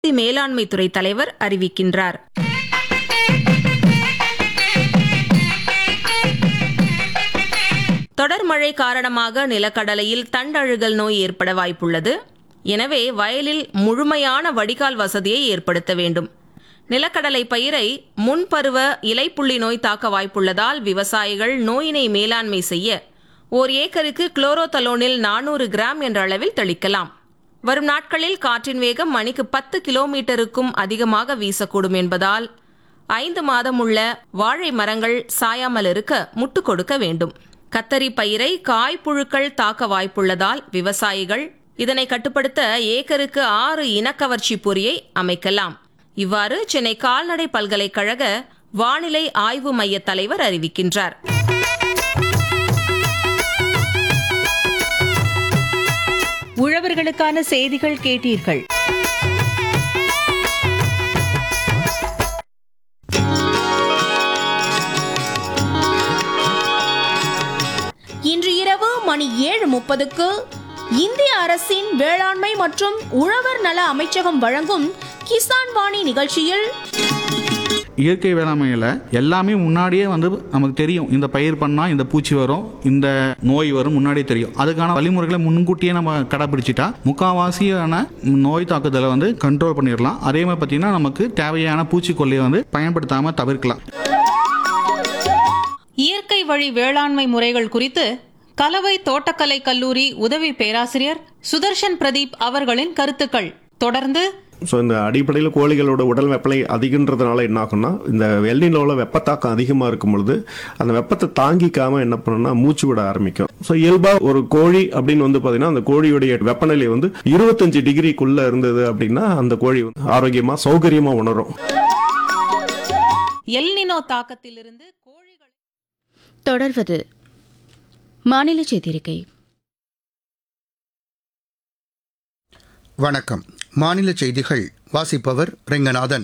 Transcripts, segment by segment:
மேலாண்மை துறை தலைவர் அறிவிக்கின்றார் தொடர் மழை காரணமாக நிலக்கடலையில் தண்டழுகல் நோய் ஏற்பட வாய்ப்புள்ளது எனவே வயலில் முழுமையான வடிகால் வசதியை ஏற்படுத்த வேண்டும் நிலக்கடலை பயிரை முன்பருவ இலைப்புள்ளி நோய் தாக்க வாய்ப்புள்ளதால் விவசாயிகள் நோயினை மேலாண்மை செய்ய ஓர் ஏக்கருக்கு குளோரோதலோனில் நானூறு கிராம் என்ற அளவில் தெளிக்கலாம் வரும் நாட்களில் காற்றின் வேகம் மணிக்கு பத்து கிலோமீட்டருக்கும் அதிகமாக வீசக்கூடும் என்பதால் ஐந்து மாதமுள்ள வாழை மரங்கள் சாயாமல் இருக்க முட்டு கொடுக்க வேண்டும் கத்தரி பயிரை காய்ப்புழுக்கள் தாக்க வாய்ப்புள்ளதால் விவசாயிகள் இதனை கட்டுப்படுத்த ஏக்கருக்கு ஆறு இனக்கவர்ச்சி பொறியை அமைக்கலாம் இவ்வாறு சென்னை கால்நடை பல்கலைக்கழக வானிலை ஆய்வு மைய தலைவர் அறிவிக்கின்றார் உழவர்களுக்கான செய்திகள் கேட்டீர்கள் இன்று இரவு மணி ஏழு முப்பதுக்கு இந்திய அரசின் வேளாண்மை மற்றும் உழவர் நல அமைச்சகம் வழங்கும் கிசான் வாணி நிகழ்ச்சியில் இயற்கை வேளாண்மையில் எல்லாமே முன்னாடியே வந்து நமக்கு தெரியும் இந்த பயிர் பண்ணால் இந்த பூச்சி வரும் இந்த நோய் வரும் முன்னாடியே தெரியும் அதுக்கான வழிமுறைகளை முன்கூட்டியே நம்ம கடைப்பிடிச்சிட்டா முக்கால்வாசியான நோய் தாக்குதலை வந்து கண்ட்ரோல் பண்ணிடலாம் அதே மாதிரி பார்த்தீங்கன்னா நமக்கு தேவையான பூச்சிக்கொல்லியை வந்து பயன்படுத்தாமல் தவிர்க்கலாம் இயற்கை வழி வேளாண்மை முறைகள் குறித்து கலவை தோட்டக்கலை கல்லூரி உதவி பேராசிரியர் சுதர்ஷன் பிரதீப் அவர்களின் கருத்துக்கள் தொடர்ந்து ஸோ இந்த அடிப்படையில் கோழிகளோட உடல் வெப்பநிலை அதிகன்றதுனால என்ன ஆகும்னா இந்த வெள்ளிலோட வெப்பத்தாக்கம் அதிகமாக இருக்கும் பொழுது அந்த வெப்பத்தை தாங்கிக்காம என்ன பண்ணுன்னா மூச்சு விட ஆரம்பிக்கும் ஸோ இயல்பாக ஒரு கோழி அப்படின்னு வந்து பார்த்தீங்கன்னா அந்த கோழியுடைய வெப்பநிலை வந்து இருபத்தஞ்சு டிகிரிக்குள்ள இருந்தது அப்படின்னா அந்த கோழி வந்து ஆரோக்கியமா சௌகரியமா உணரும் எல்னினோ தாக்கத்திலிருந்து கோழிகள் தொடர்வது மாநில செய்திருக்கை வணக்கம் மாநில செய்திகள் வாசிப்பவர் ரெங்கநாதன்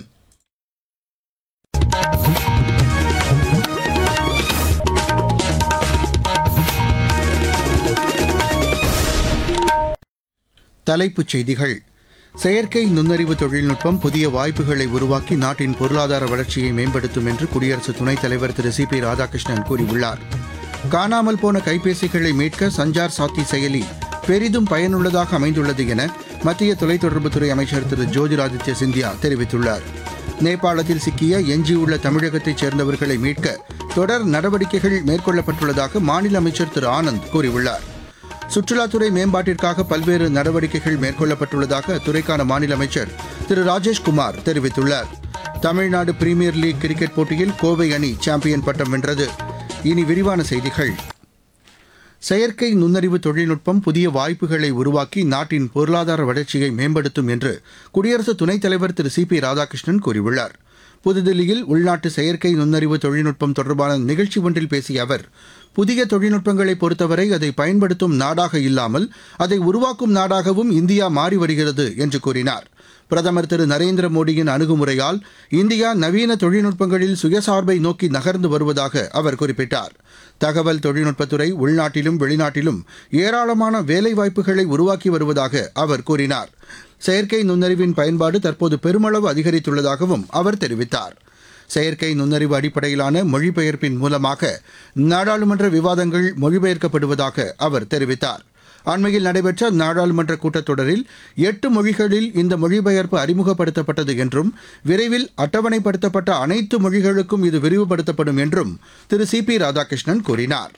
தலைப்புச் செய்திகள் செயற்கை நுண்ணறிவு தொழில்நுட்பம் புதிய வாய்ப்புகளை உருவாக்கி நாட்டின் பொருளாதார வளர்ச்சியை மேம்படுத்தும் என்று குடியரசு துணைத் தலைவர் திரு சி பி ராதாகிருஷ்ணன் கூறியுள்ளார் காணாமல் போன கைபேசிகளை மீட்க சஞ்சார் சாத்தி செயலி பெரிதும் பயனுள்ளதாக அமைந்துள்ளது என மத்திய தொலைத்தொடர்புத்துறை அமைச்சர் திரு ஜோதிராதித்ய சிந்தியா தெரிவித்துள்ளார் நேபாளத்தில் சிக்கிய எஞ்சியுள்ள தமிழகத்தைச் சேர்ந்தவர்களை மீட்க தொடர் நடவடிக்கைகள் மேற்கொள்ளப்பட்டுள்ளதாக மாநில அமைச்சர் திரு ஆனந்த் கூறியுள்ளார் சுற்றுலாத்துறை மேம்பாட்டிற்காக பல்வேறு நடவடிக்கைகள் மேற்கொள்ளப்பட்டுள்ளதாக அத்துறைக்கான மாநில அமைச்சர் திரு ராஜேஷ்குமார் தெரிவித்துள்ளார் தமிழ்நாடு பிரீமியர் லீக் கிரிக்கெட் போட்டியில் கோவை அணி சாம்பியன் பட்டம் வென்றது இனி விரிவான செய்திகள் செயற்கை நுண்ணறிவு தொழில்நுட்பம் புதிய வாய்ப்புகளை உருவாக்கி நாட்டின் பொருளாதார வளர்ச்சியை மேம்படுத்தும் என்று குடியரசு துணைத் தலைவர் திரு சி பி ராதாகிருஷ்ணன் கூறியுள்ளார் புதுதில்லியில் உள்நாட்டு செயற்கை நுண்ணறிவு தொழில்நுட்பம் தொடர்பான நிகழ்ச்சி ஒன்றில் பேசிய அவர் புதிய தொழில்நுட்பங்களை பொறுத்தவரை அதை பயன்படுத்தும் நாடாக இல்லாமல் அதை உருவாக்கும் நாடாகவும் இந்தியா மாறி வருகிறது என்று கூறினார் பிரதமர் திரு நரேந்திர மோடியின் அணுகுமுறையால் இந்தியா நவீன தொழில்நுட்பங்களில் சுயசார்பை நோக்கி நகர்ந்து வருவதாக அவர் குறிப்பிட்டார் தகவல் தொழில்நுட்பத்துறை உள்நாட்டிலும் வெளிநாட்டிலும் ஏராளமான வேலைவாய்ப்புகளை உருவாக்கி வருவதாக அவர் கூறினார் செயற்கை நுண்ணறிவின் பயன்பாடு தற்போது பெருமளவு அதிகரித்துள்ளதாகவும் அவர் தெரிவித்தார் செயற்கை நுண்ணறிவு அடிப்படையிலான மொழிபெயர்ப்பின் மூலமாக நாடாளுமன்ற விவாதங்கள் மொழிபெயர்க்கப்படுவதாக அவர் தெரிவித்தார் அண்மையில் நடைபெற்ற நாடாளுமன்ற கூட்டத்தொடரில் எட்டு மொழிகளில் இந்த மொழிபெயர்ப்பு அறிமுகப்படுத்தப்பட்டது என்றும் விரைவில் அட்டவணைப்படுத்தப்பட்ட அனைத்து மொழிகளுக்கும் இது விரிவுபடுத்தப்படும் என்றும் திரு சி பி ராதாகிருஷ்ணன் கூறினார்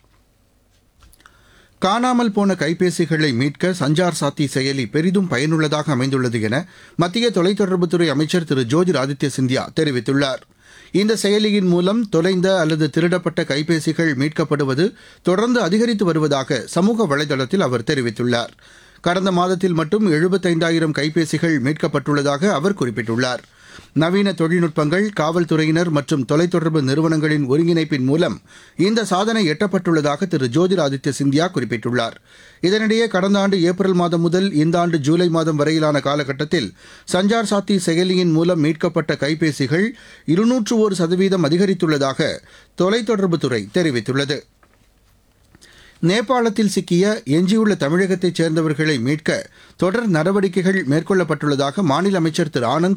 காணாமல் போன கைபேசிகளை மீட்க சஞ்சார் சாத்தி செயலி பெரிதும் பயனுள்ளதாக அமைந்துள்ளது என மத்திய தொலைத்தொடர்புத்துறை அமைச்சர் திரு ஜோதிர் ஆதித்ய சிந்தியா தெரிவித்துள்ளார் இந்த செயலியின் மூலம் தொலைந்த அல்லது திருடப்பட்ட கைபேசிகள் மீட்கப்படுவது தொடர்ந்து அதிகரித்து வருவதாக சமூக வலைதளத்தில் அவர் தெரிவித்துள்ளார் கடந்த மாதத்தில் மட்டும் எழுபத்தைந்தாயிரம் கைபேசிகள் மீட்கப்பட்டுள்ளதாக அவர் குறிப்பிட்டுள்ளார் நவீன தொழில்நுட்பங்கள் காவல்துறையினர் மற்றும் தொலைத்தொடர்பு நிறுவனங்களின் ஒருங்கிணைப்பின் மூலம் இந்த சாதனை எட்டப்பட்டுள்ளதாக திரு ஜோதிராதித்ய சிந்தியா குறிப்பிட்டுள்ளார் இதனிடையே கடந்த ஆண்டு ஏப்ரல் மாதம் முதல் இந்த ஆண்டு ஜூலை மாதம் வரையிலான காலகட்டத்தில் சஞ்சார் சாத்தி செயலியின் மூலம் மீட்கப்பட்ட கைபேசிகள் இருநூற்று ஒரு சதவீதம் அதிகரித்துள்ளதாக தொலைத்தொடர்புத்துறை தெரிவித்துள்ளது நேபாளத்தில் சிக்கிய எஞ்சியுள்ள தமிழகத்தைச் சேர்ந்தவர்களை மீட்க தொடர் நடவடிக்கைகள் மேற்கொள்ளப்பட்டுள்ளதாக மாநில அமைச்சர் திரு ஆனந்த்